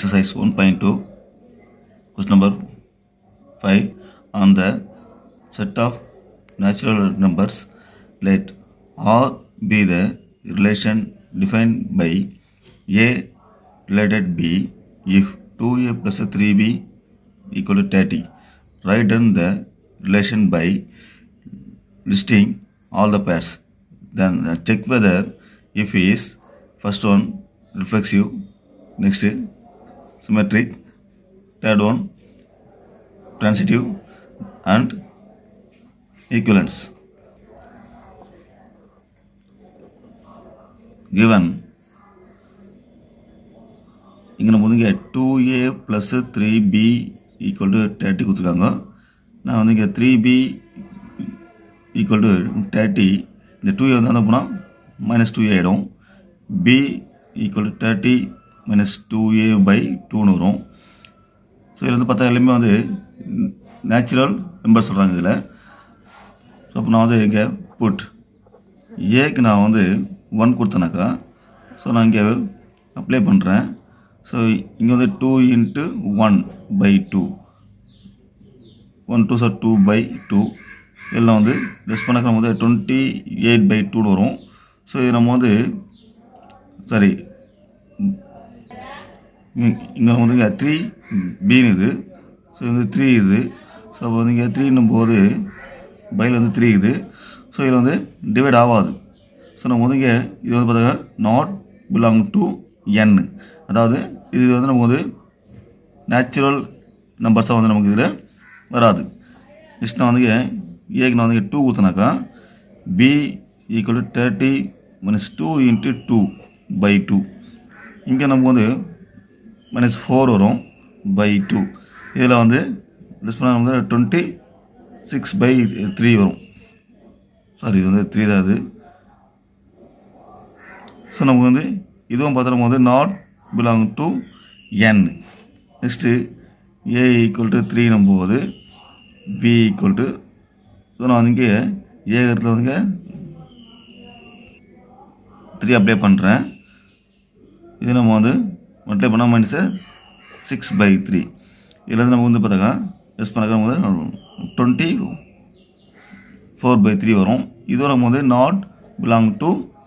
exercise 1.2 question number 5 on the set of natural numbers let r be the relation defined by a related b if 2a plus 3b equal to 30 write down the relation by listing all the pairs then uh, check whether if is first one reflexive next symmetric third one transitive and equivalence given இங்கே நம்ம வந்து இங்கே two A plus three B equal to thirty கொடுத்துருக்காங்க நான் வந்து இங்கே three B equal to thirty இந்த two A வந்து என்ன போனால் மைனஸ் டூ ஏ ஆகிடும் B equal to thirty minus two A by டூன்னு வரும் ஸோ இதில் வந்து பார்த்தா எல்லாமே வந்து நேச்சுரல் நம்பர் சொல்கிறாங்க இதில் ஸோ அப்போ நான் வந்து இங்கே புட் ஏக்கு நான் வந்து ஒன் கொடுத்தேனாக்கா ஸோ நான் இங்கே அப்ளை பண்ணுறேன் ஸோ இங்கே வந்து two into one by two one two sir two by two எல்லாம் வந்து லெஸ் பண்ணாக்க நம்ம வந்து டுவெண்ட்டி எயிட் பை டூன்னு வரும் ஸோ இது நம்ம வந்து சாரி இங்கே வந்து இங்கே த்ரீ பின்னு இது ஸோ இது வந்து த்ரீ இது ஸோ அப்போ வந்து இங்கே த்ரீன்னும் போது பையில் வந்து த்ரீ இது ஸோ இதில் வந்து டிவைட் ஆகாது ஸோ நம்ம வந்து இங்கே இது வந்து பார்த்தா நாட் பிலாங் டு என் அதாவது இது வந்து நமக்கு வந்து நேச்சுரல் நம்பர்ஸாக வந்து நமக்கு இதில் வராது நெக்ஸ்ட் நான் வந்து ஏக்கு நான் வந்து டூ ஊற்றினாக்கா B equal to thirty minus two into two by two இங்கே நமக்கு வந்து மைனஸ் ஃபோர் வரும் பை டூ இதில் வந்து லிஸ்ட் பண்ணால் வந்து டுவெண்ட்டி சிக்ஸ் பை த்ரீ வரும் சாரி இது வந்து த்ரீ தான் இது ஸோ நமக்கு வந்து இதுவும் பார்த்தா நம்ம வந்து நாட் பிலாங் டு என் next A equal to three போது பி ஈக்குவல் டு ஸோ நான் வந்து இங்கே ஏகத்தில் வந்து த்ரீ அப்ளை பண்ணுறேன் இது நம்ம வந்து மல்டிப்ளை பண்ணால் மைனஸ் சிக்ஸ் பை த்ரீ இதில் வந்து நம்ம வந்து பார்த்தாக்கா எஸ் பண்ணாக்கா நம்ம வந்து டுவெண்ட்டி ஃபோர் பை த்ரீ வரும் இதுவும் நம்ம வந்து நாட் பிலாங் டு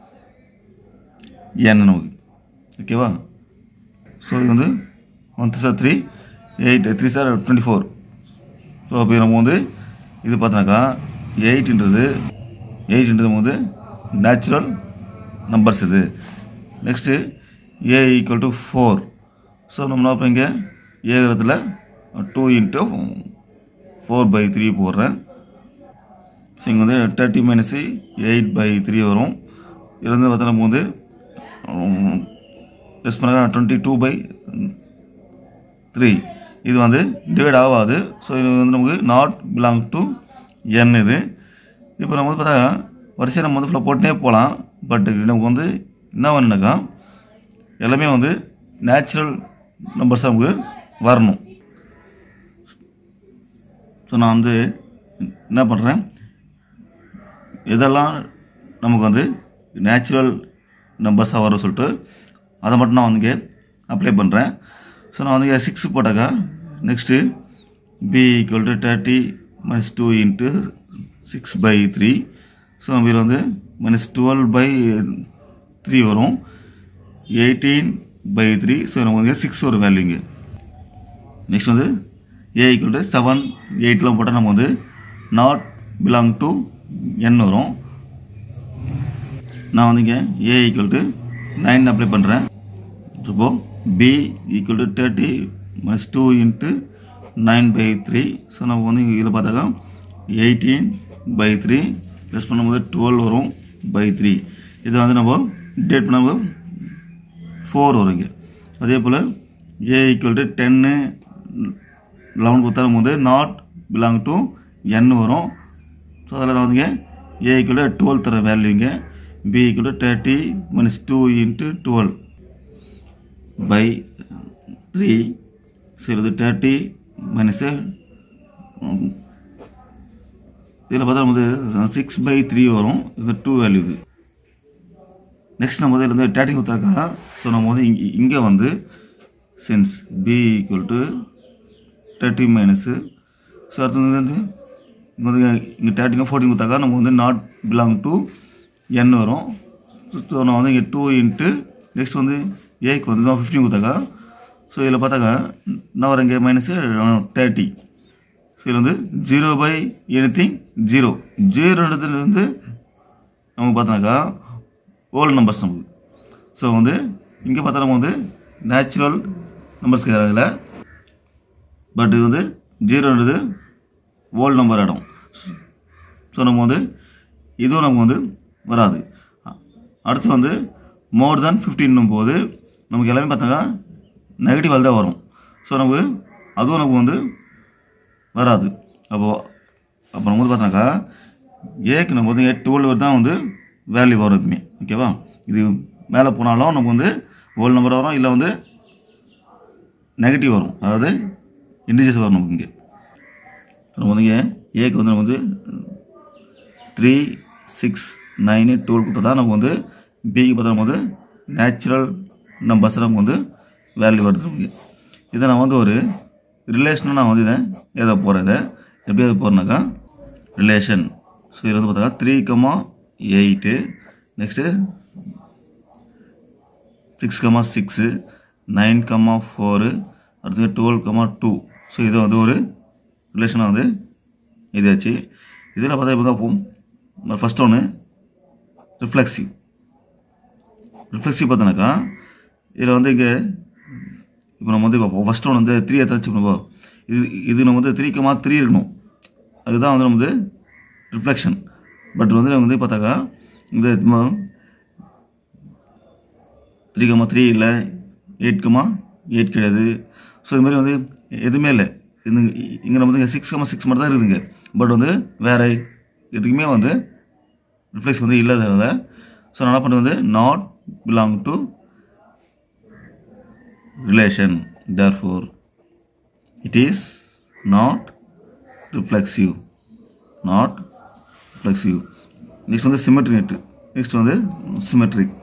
என் நமக்கு ஓகேவா ஸோ இது வந்து one three sir three eight three sir twenty four so அப்போ நம்ம வந்து இது பார்த்தோன்னாக்கா எயிட்ன்றது எயிட்ன்றது நம்ம வந்து நேச்சுரல் நம்பர்ஸ் இது next A equal to four so நம்ம அப்போ இங்கே ஏகிறதுல two into four by three போடுறேன் ஸோ இங்கே வந்து thirty minus eight by three வரும் இதில் வந்து பார்த்தா நம்ம வந்து ப்ளஸ் பண்ணாக்கா டுவெண்ட்டி டூ பை த்ரீ இது வந்து டிவைட் ஆகாது ஸோ இது வந்து நமக்கு நாட் பிலாங் டு என் இது இப்போ நம்ம வந்து பார்த்தா வரிசையை நம்ம வந்து ஃபுல்லாக போட்டுனே போகலாம் பட் நமக்கு வந்து என்ன வேணுனாக்கா எல்லாமே வந்து நேச்சுரல் நம்பர்ஸ் நமக்கு வரணும் ஸோ நான் வந்து என்ன பண்ணுறேன் இதெல்லாம் நமக்கு வந்து நேச்சுரல் நம்பர்ஸாக வரும் சொல்லிட்டு அதை மட்டும் நான் வந்து அப்ளை பண்ணுறேன் ஸோ நான் வந்து சிக்ஸ் போட்டாக்கா next B equal to thirty minus two into six by three so நம்ம இதில் வந்து மைனஸ் டுவெல் பை த்ரீ வரும் எயிட்டீன் பை த்ரீ ஸோ நமக்கு வந்து சிக்ஸ் வரும் வேல்யூங்க நெக்ஸ்ட் வந்து ஏ ஈக்குவல் டு செவன் எயிட்லாம் போட்டால் நம்ம வந்து நாட் பிலாங் டு என் வரும் நான் வந்து இங்கே A equal to nine apply பண்ணுறேன் இப்போ B equal to thirty minus two into nine by three so நம்ம வந்து இங்கே இதில் பார்த்தாக்கா எயிட்டீன் பை த்ரீ ப்ளஸ் பண்ணும்போது டுவெல் வரும் பை த்ரீ இதை வந்து நம்ம டேட் பண்ணும்போது ஃபோர் வரும் இங்கே அதே போல் A equal to ten eleven கொடுத்தா நம்ம வந்து நாட் பிலாங் டு என் வரும் ஸோ அதில் நான் வந்து ஏ ஈக்குவல் டு டுவெல் தர வேல்யூங்க b equal to 30 minus 2 into 12 by 3 so இது 30 minus இதில் பார்த்தா வந்து சிக்ஸ் பை த்ரீ வரும் இது டூ வேல்யூ இது நெக்ஸ்ட் நம்ம வந்து இதில் வந்து டேட்டிங் கொடுத்தாக்கா ஸோ நம்ம வந்து இங்கே இங்கே வந்து since B equal to thirty minus so அடுத்தது வந்து இங்கே வந்து இங்கே தேர்ட்டினா ஃபோர்டீன் கொடுத்தாக்கா நம்ம வந்து நாட் பிலாங் டு என் வரும் ஸோ நான் வந்து இங்கே டூ இன்ட்டு நெக்ஸ்ட் வந்து ஏக்கு வந்து தான் ஃபிஃப்டின் கொடுத்தாக்கா ஸோ இதில் பார்த்தாக்கா என்ன வரும் இங்கே மைனஸு தேர்ட்டி ஸோ இதில் வந்து zero by anything zero ஜீரோன்றதுல வந்து நமக்கு பார்த்தோன்னாக்கா ஓல்டு நம்பர்ஸ் நமக்கு ஸோ வந்து இங்கே பார்த்தா நம்ம வந்து நேச்சுரல் நம்பர்ஸ் கேட்குறாங்கல்ல பட் இது வந்து ஜீரோன்றது ஓல்டு நம்பர் இடம் ஸோ நம்ம வந்து இதுவும் நமக்கு வந்து வராது அ- அடுத்து வந்து மோர் தேன் ஃபிஃப்டின் போது நமக்கு எல்லாமே பார்த்தாக்கா நெகட்டிவ் தான் வரும் ஸோ நமக்கு அதுவும் நமக்கு வந்து வராது அப்போது அப்போ நம்ம வந்து பார்த்தோன்னாக்கா ஏக்கு நம்ம வந்து டுவெல் தான் வந்து வேல்யூ வரும் எப்பவுமே ஓகேவா இது மேலே போனாலும் நமக்கு வந்து ஓல் நம்பர் வரும் இல்லை வந்து நெகட்டிவ் வரும் அதாவது இண்டிஜஸ் வரும் நமக்கு இங்கே நம்ம வந்து இங்கே ஏக்கு வந்து நம்ம வந்து த்ரீ சிக்ஸ் நைனு டுவெல் கொடுத்தா தான் நமக்கு வந்து பிக்கு பார்த்தா நம்ம வந்து நேச்சுரல் நம்பர்ஸ் நமக்கு வந்து வேல்யூ வருது நமக்கு இதை நான் வந்து ஒரு ரிலேஷனாக நான் வந்து இதை எழுத போகிறேன் இதை எப்படி எழுத போகிறேன்னாக்கா ரிலேஷன் ஸோ இதில் வந்து பார்த்தா three comma eight next six comma six nine comma four அடுத்து டுவெல் கமா டூ ஸோ இது வந்து ஒரு ரிலேஷனாக வந்து இதாச்சு இதில் பார்த்தா இப்போ தான் போகும் ஃபஸ்ட் ஒன்று ரிஃப்ளெக்சிவ் ரிஃப்ளெக்சிவ் பார்த்தோன்னாக்கா இதில் வந்து இங்கே இப்போ நம்ம வந்து இப்போ ஃபஸ்ட் ஒன்று வந்து த்ரீ எத்தாச்சு பண்ணுவோம் இது இது நம்ம வந்து த்ரீ கமா த்ரீ இருக்கணும் அதுதான் வந்து நம்ம வந்து ரிஃப்ளெக்ஷன் பட் வந்து நம்ம வந்து பார்த்தாக்கா இந்த த்ரீ கமா த்ரீ இல்லை எயிட் கமா எயிட் கிடையாது ஸோ இது மாதிரி வந்து எதுவுமே இல்லை இது இங்கே நம்ம வந்து சிக்ஸ் கமா சிக்ஸ் மட்டும் தான் இருக்குதுங்க பட் வந்து வேறு எதுக்குமே வந்து ரிஃப்ளெக்ஸ் வந்து இல்லாததால ஸோ நான் என்ன பண்ணுறது வந்து not belong to relation therefore it is not reflexive not reflexive next வந்து சிமெட்ரி நெட்டு நெக்ஸ்ட் வந்து சிமெட்ரிக்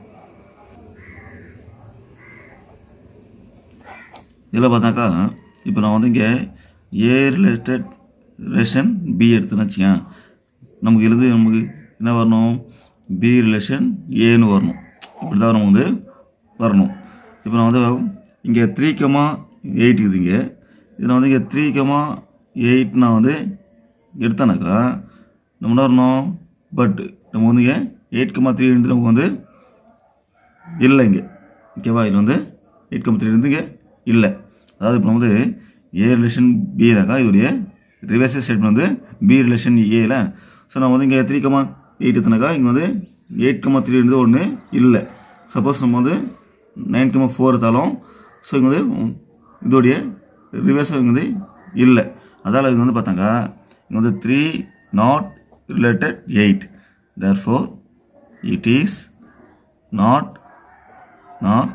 இதில் பார்த்தாக்கா இப்போ நான் வந்து இங்கே ஏ ரிலேட்டட் ரிலேஷன் பி எடுத்துன்னு வச்சுக்கேன் நமக்கு எழுது நமக்கு என்ன வரணும் பி ரிலேஷன் ஏன்னு வரணும் இப்படி தான் நம்ம வந்து வரணும் இப்போ நான் வந்து இங்கே த்ரீ கமா எயிட் இருக்குது இங்கே இதில் வந்து இங்கே த்ரீ கமா எயிட் நான் வந்து எடுத்தேனாக்கா நம்ம என்ன வரணும் பட் நம்ம வந்து இங்கே எயிட் கமா த்ரீ நமக்கு வந்து இல்லை இங்கே ஓகேவா இது வந்து எயிட் கம்பெனி இருந்து இங்கே இல்லை அதாவது இப்போ வந்து ஏ ரிலேஷன் பினாக்கா இதோடைய ரிவர்ஸ் ஸ்டேட்மெண்ட் வந்து பி ரிலேஷன் ஏல ஸோ நம்ம வந்து இங்கே த்ரீ கமா எயிட் எத்தனாக்கா இங்கே வந்து எயிட் கமா த்ரீ இருந்து ஒன்று இல்லை சப்போஸ் நம்ம வந்து நைன் கமா ஃபோர் எடுத்தாலும் ஸோ இங்கே வந்து இதோடைய ரிவர்ஸ் இங்கே வந்து இல்லை அதால் இது வந்து பார்த்தாக்கா இங்கே வந்து three not related eight therefore it is not not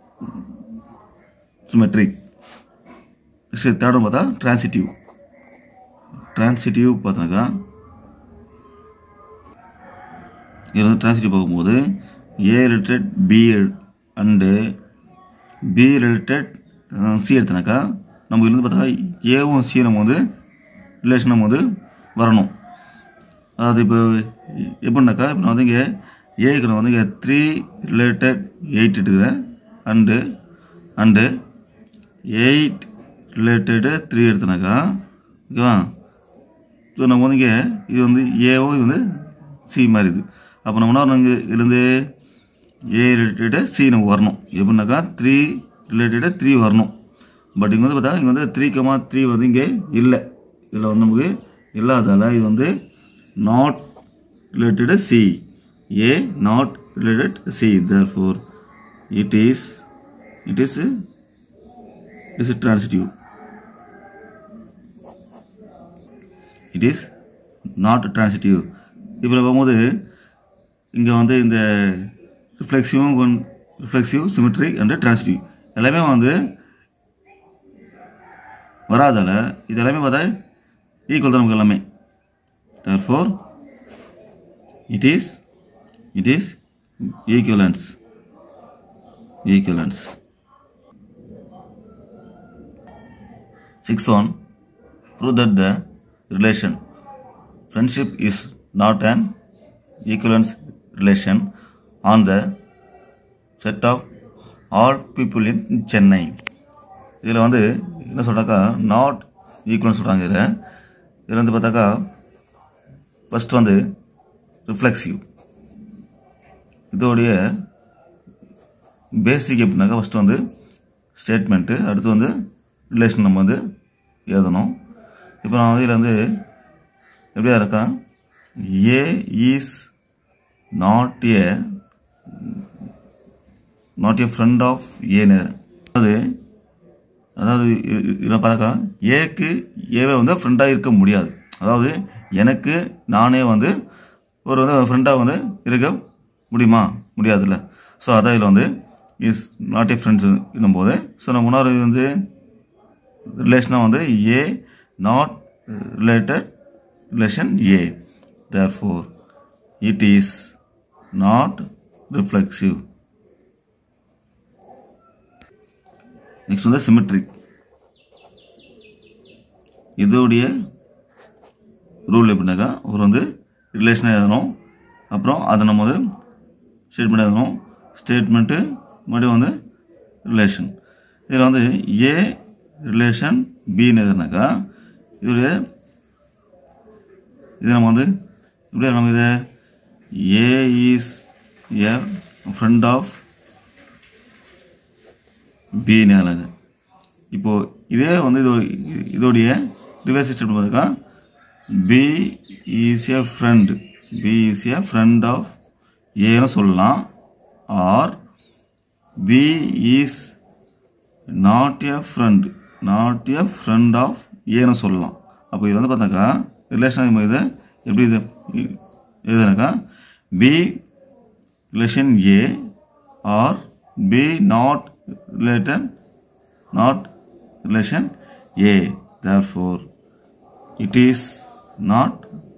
symmetric சரி தேர்ட் ஒன் பார்த்தா டிரான்சிட்டிவ் டிரான்சிட்டிவ் பார்த்தாக்கா இது வந்து டிரான்சிட்டிவ் பார்க்கும்போது A related B and B related C எடுத்தனாக்கா நம்ம இருந்து பார்த்தா ஏவும் சி நம்ம வந்து ரிலேஷன் நம்ம வந்து வரணும் அதாவது இப்போ எப்படின்னாக்கா இப்போ நான் வந்து இங்கே ஏக்கு நான் வந்து இங்கே த்ரீ ரிலேட்டட் எயிட் எடுக்கிறேன் and and eight related three எடுத்தனாக்கா ஓகேவா ஸோ நம்ம வந்து இங்கே இது வந்து ஏவும் இது வந்து சி மாதிரி இது அப்போ நம்ம என்ன வரணும் இங்கே இருந்து ஏ ரிலேட்டடு சி நமக்கு வரணும் எப்படின்னாக்கா த்ரீ ரிலேட்டடு த்ரீ வரணும் பட் இங்கே வந்து பார்த்தா இங்கே வந்து த்ரீ கமா த்ரீ வந்து இங்கே இல்லை இதில் வந்து நமக்கு இல்லாதால இது வந்து not related C A not related C therefore it is it is is transitive it is not transitive இப்போ பார்க்கும்போது இங்கே வந்து இந்த ரிஃப்ளெக்சிவும் ரிஃப்ளெக்சிவ் சிமெட்ரிக் அண்ட் transitive எல்லாமே வந்து வராதால இது எல்லாமே பார்த்தா ஈக்குவல் தான் நமக்கு எல்லாமே therefore it is it is equivalence equivalence six one prove that the relation friendship is not an equivalence relation on the set of all people in Chennai இதில் வந்து என்ன சொல்கிறாக்கா நாட் ஈக்குவல்னு சொல்கிறாங்க இதில் இதில் வந்து பார்த்தாக்கா ஃபர்ஸ்ட் வந்து ரிஃப்ளெக்சிவ் இதோடைய பேசிக் எப்படின்னாக்கா ஃபஸ்ட்டு வந்து ஸ்டேட்மெண்ட்டு அடுத்து வந்து ரிலேஷன் நம்ம வந்து எழுதணும் இப்போ நான் வந்து இதில் வந்து எப்படியா இருக்கா A is not a not a friend of ஏன்னு அதாவது அதாவது இ- இ- இதில் பார்த்தாக்கா ஏக்கு ஏவே வந்து ஃப்ரெண்டாக இருக்க முடியாது அதாவது எனக்கு நானே வந்து ஒரு வந்து ஃப்ரெண்டாக வந்து இருக்க முடியுமா முடியாதுல்ல ஸோ அதான் இதில் வந்து இஸ் நாட் ஏ ஃப்ரெண்ட்ஸ் என்னும்போது ஸோ நம்ம முன்னாடி வந்து ரிலேஷனாக வந்து A not related relation A therefore it is not reflexive next வந்து சிமெட்ரிக் இதோடைய ரூல் எப்படின்னாக்கா ஒரு வந்து ரிலேஷனாக எழுதணும் அப்புறம் அதை நம்ம வந்து ஸ்டேட்மெண்ட் எழுதணும் ஸ்டேட்மெண்ட்டு மறுபடியும் வந்து ரிலேஷன் இதில் வந்து ஏ ரிலேஷன் பின்னு எதுனாக்கா இதோடைய இது நம்ம வந்து இப்படியே நம்ம இதை A is a friend of பின்னு எழுதுறது இப்போ இதே வந்து இது இதோடைய ரிவர்ஸ் ஸ்டேட்மெண்ட் பார்த்தாக்கா B is a friend B is a friend of ஏன்னு சொல்லலாம் or B is not a friend not a friend of ஏன்னு சொல்லலாம் அப்போ இது வந்து பார்த்தாக்கா ரிலேஷன் இது எப்படி இது எதுனாக்கா B relation A or B not related not relation A therefore it is not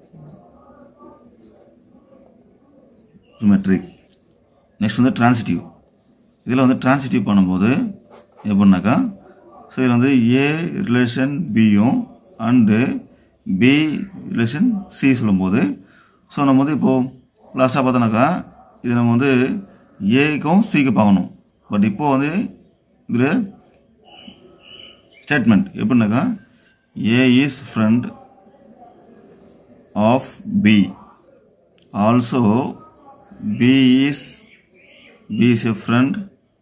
symmetric next வந்து டிரான்சிட்டிவ் இதில் வந்து டிரான்சிட்டிவ் பண்ணும்போது எப்படின்னாக்கா ஸோ இதில் வந்து ஏ ரிலேஷன் பியும் அண்டு பி ரிலேஷன் சி சொல்லும்போது ஸோ நம்ம வந்து இப்போது லாஸ்ட்டாக பார்த்தோன்னாக்கா இது நம்ம வந்து ஏக்கும் சிக்கு பார்க்கணும் பட் இப்போது வந்து இதில் ஸ்டேட்மெண்ட் எப்படின்னாக்கா A is friend of B also B is B is a friend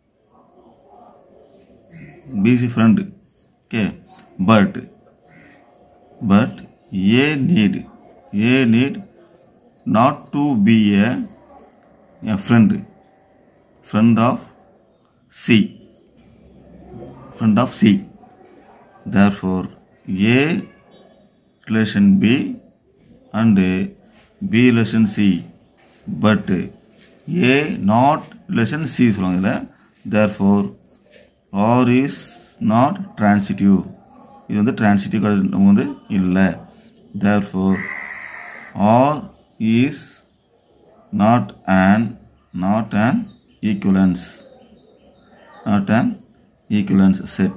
B is a friend okay but but A need A need not to be a a friend friend of C friend of C. Therefore, A relation B and B relation C. But A not relation C சொல்லுவாங்க இதில் therefore R is not transitive இது வந்து transitive நம்ம வந்து இல்லை therefore R is not an not an equivalence not an equivalence set.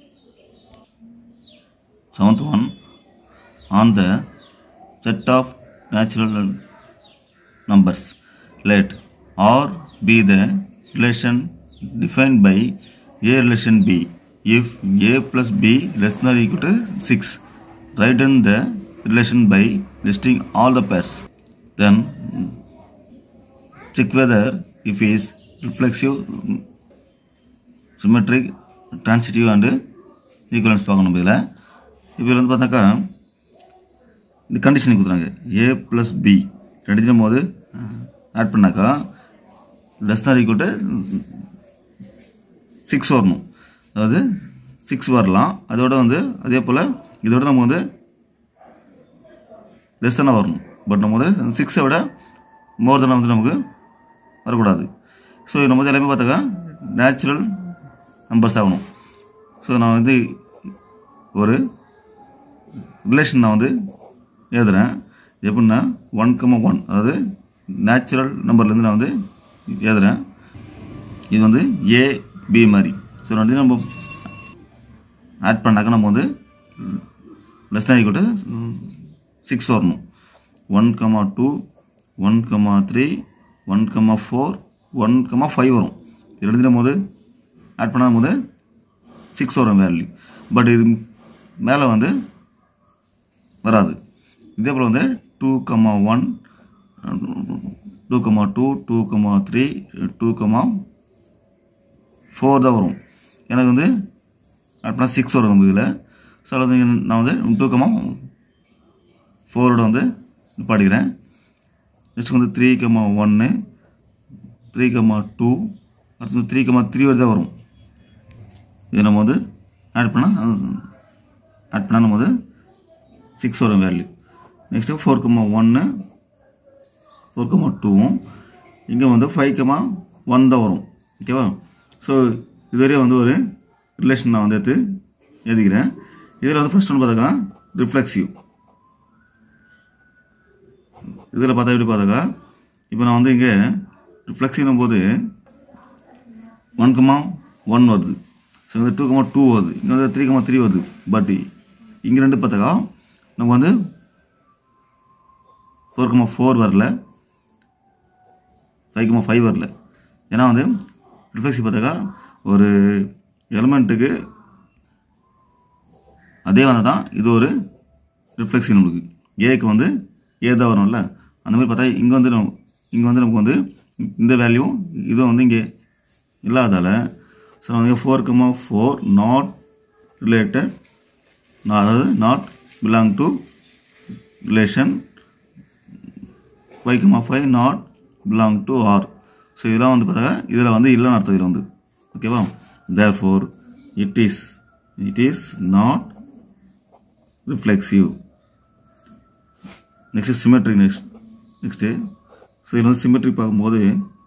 Seventh one, on the set of natural numbers, let R be the relation defined by A relation B. If A plus B less than or equal to 6, write in the relation by listing all the pairs. Then check whether if is reflexive symmetric transitive and equivalence பார்க்கணும் இதில் இப்போ இதில் வந்து பார்த்தாக்கா இந்த condition கொடுத்துறாங்க ஏ plus B ரெண்டுத்தையும் போது ஆட் பண்ணாக்கா லெஸ் தான் ஈக்குவல் டு சிக்ஸ் வரணும் அதாவது சிக்ஸ் வரலாம் அதோட வந்து அதே போல் இதோட நம்ம வந்து லெஸ் தானே வரணும் பட் நம்ம வந்து சிக்ஸை விட மோர் தானே வந்து நமக்கு வரக்கூடாது ஸோ நம்ம வந்து எல்லாமே பார்த்தாக்கா நேச்சுரல் நம்பர்ஸ் ஆகணும் ஸோ நான் வந்து ஒரு ரிலேஷன் நான் வந்து எழுதுறேன் எப்படின்னா ஒன் கம ஒன் அதாவது நேச்சுரல் நம்பர்லேருந்து நான் வந்து எழுதுறேன் இது வந்து ஏ பி மாதிரி ஸோ ரெண்டு நம்ம ஆட் பண்ணாக்க நம்ம வந்து லெஸ் தான் ஈக்குவல் டு சிக்ஸ் வரணும் one comma two one comma three one comma four one comma five வரும் இது எழுதிடும் போது ஆட் பண்ணாத போது சிக்ஸ் வரும் வேல்யூ பட் இது மேலே வந்து வராது இதே போல் வந்து two comma one two comma two two comma three two comma four தான் வரும் எனக்கு வந்து ஆட் பண்ணால் சிக்ஸ் வரும் இதில் ஸோ அது வந்து நான் வந்து டூ கமா ஃபோரோட வந்து பாடிக்கிறேன் நெக்ஸ்ட் வந்து த்ரீ கமா ஒன்று த்ரீ கமா டூ அடுத்து த்ரீ கமா த்ரீ வரை தான் வரும் இது நம்ம வந்து ஆட் பண்ணால் ஆட் பண்ணால் நம்ம வந்து சிக்ஸ் வரும் வேல்யூ நெக்ஸ்ட்டு ஃபோர் கமா ஒன்று ஃபோர் கமா டூவும் இங்கே வந்து ஃபைவ் கமா ஒன் தான் வரும் ஓகேவா ஸோ இதுவரையும் வந்து ஒரு ரிலேஷன் நான் வந்து எடுத்து எழுதிக்கிறேன் இதில் வந்து ஃபர்ஸ்ட் ஒன்று பார்த்தாக்கா ரிஃப்ளெக்சிவ் இதில் பார்த்தா எப்படி பார்த்தாக்கா இப்போ நான் வந்து இங்கே ரிஃப்ளெக்ஸினும் போது ஒன் கமா ஒன் வருது ஸோ வந்து டூ கமா டூ வருது இங்கே வந்து த்ரீ கமா த்ரீ வருது பட் இங்கே ரெண்டு பார்த்தாக்கா நமக்கு வந்து ஃபோர் கமா ஃபோர் வரல ஃபைவ் கமா ஃபைவ் வரல ஏன்னா வந்து ரிஃப்ளெக்ஸி பார்த்தாக்கா ஒரு எலமெண்ட்டுக்கு அதே வந்தால் தான் இது ஒரு ரிஃப்ளெக்ஸி நம்மளுக்கு ஏக்கு வந்து ஏ தான் வரும்ல அந்த மாதிரி பார்த்தா இங்கே வந்து நம்ம இங்கே வந்து நமக்கு வந்து இந்த வேல்யூ இதுவும் வந்து இங்கே இல்லாதால ஸோ வந்து four comma four not related அதாவது not belong to relation five comma five not belong to R so இதெல்லாம் வந்து பார்த்தா இதில் வந்து இல்லைன்னு அர்த்தம் இதில் வந்து ஓகேவா therefore it is it is not reflexive next symmetry next next so இதில் வந்து சிமெட்ரி பார்க்கும்போது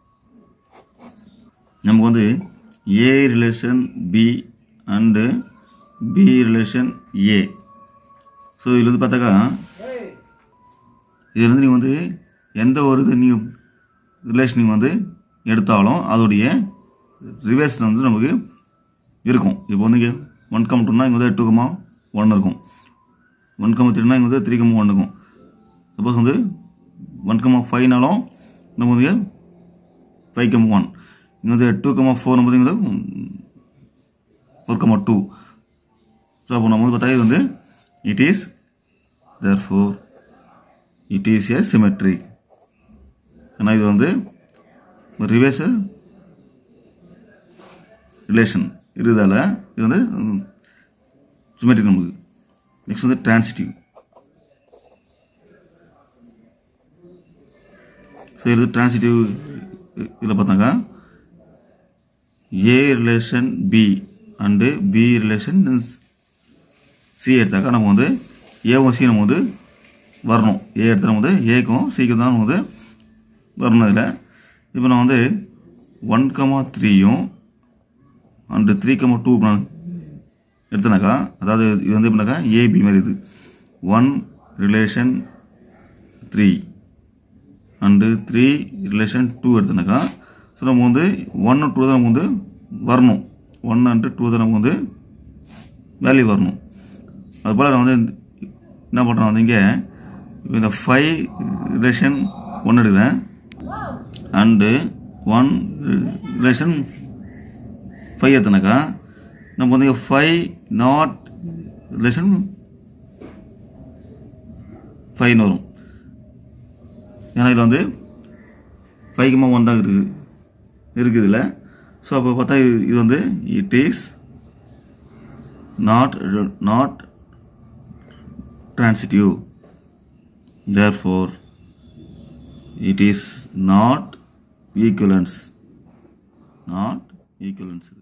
நமக்கு வந்து A relation B and B relation A so இதில் வந்து பார்த்தாக்கா இதில் வந்து நீங்கள் வந்து எந்த ஒரு இது நீங்கள் ரிலேஷன் நீங்கள் வந்து எடுத்தாலும் அதோடைய ரிவர்ஸ் வந்து நமக்கு இருக்கும் இப்போ வந்து இங்கே ஒன் கம் டூனா இங்கே வந்து டூ கமா ஒன் இருக்கும் ஒன் கமா த்ரீனா இங்கே வந்து த்ரீ கமா ஒன் இருக்கும் சப்போஸ் வந்து ஒன் கமா ஃபைவ்னாலும் நம்ம வந்து ஃபைவ் கமா ஒன் இங்கே வந்து டூ கமா ஃபோர் போது இங்கே வந்து ஃபோர் கமா டூ ஸோ அப்போ நம்ம வந்து பார்த்தா இது வந்து it is therefore it is a symmetry ஏன்னா இது வந்து ரிவேர்ஸ் ரிலேஷன் இருதால இது வந்து சிமெட்ரி நமக்கு நெக்ஸ்ட் வந்து டிரான்சிட்டிவ் ஸோ இது டிரான்சிட்டிவ் இதில் பார்த்தாங்க A relation B and B relation C எடுத்தாக்கா நம்ம வந்து ஏவும் சி நம்ம வந்து வரணும் ஏ எடுத்தால் நம்ம வந்து ஏக்கும் சிக்கும் தான் நம்ம வந்து வரணும் இதில் இப்போ நான் வந்து ஒன் கமா த்ரீயும் அண்டு த்ரீ கமா டூ நான் எடுத்தனாக்கா அதாவது இது வந்து எப்படின்னாக்கா ஏபி மாதிரி இது one relation three and three relation two எடுத்தனாக்கா ஸோ நம்ம வந்து ஒன்று டூ தான் நம்ம வந்து வரணும் ஒன் அண்டு டூ தான் நம்ம வந்து வேல்யூ வரணும் அதுபோல் நான் வந்து என்ன பண்ணுறேன் வந்து இங்கே இந்த ஃபைவ் ரிலேஷன் ஒன்று எடுக்கிறேன் அண்டு ஒன் ரிலேஷன் ஃபைவ் எடுத்தனாக்கா நம்ம வந்து ஃபைவ் நாட் ரிலேஷன் ஃபைவ்னு வரும் ஏன்னா இதில் வந்து ஃபைவ்க்குமா ஒன் தான் இருக்குது இருக்குது இதில் ஸோ அப்போ பார்த்தா இது இது வந்து it is not not transitive therefore it is not equivalence not equivalence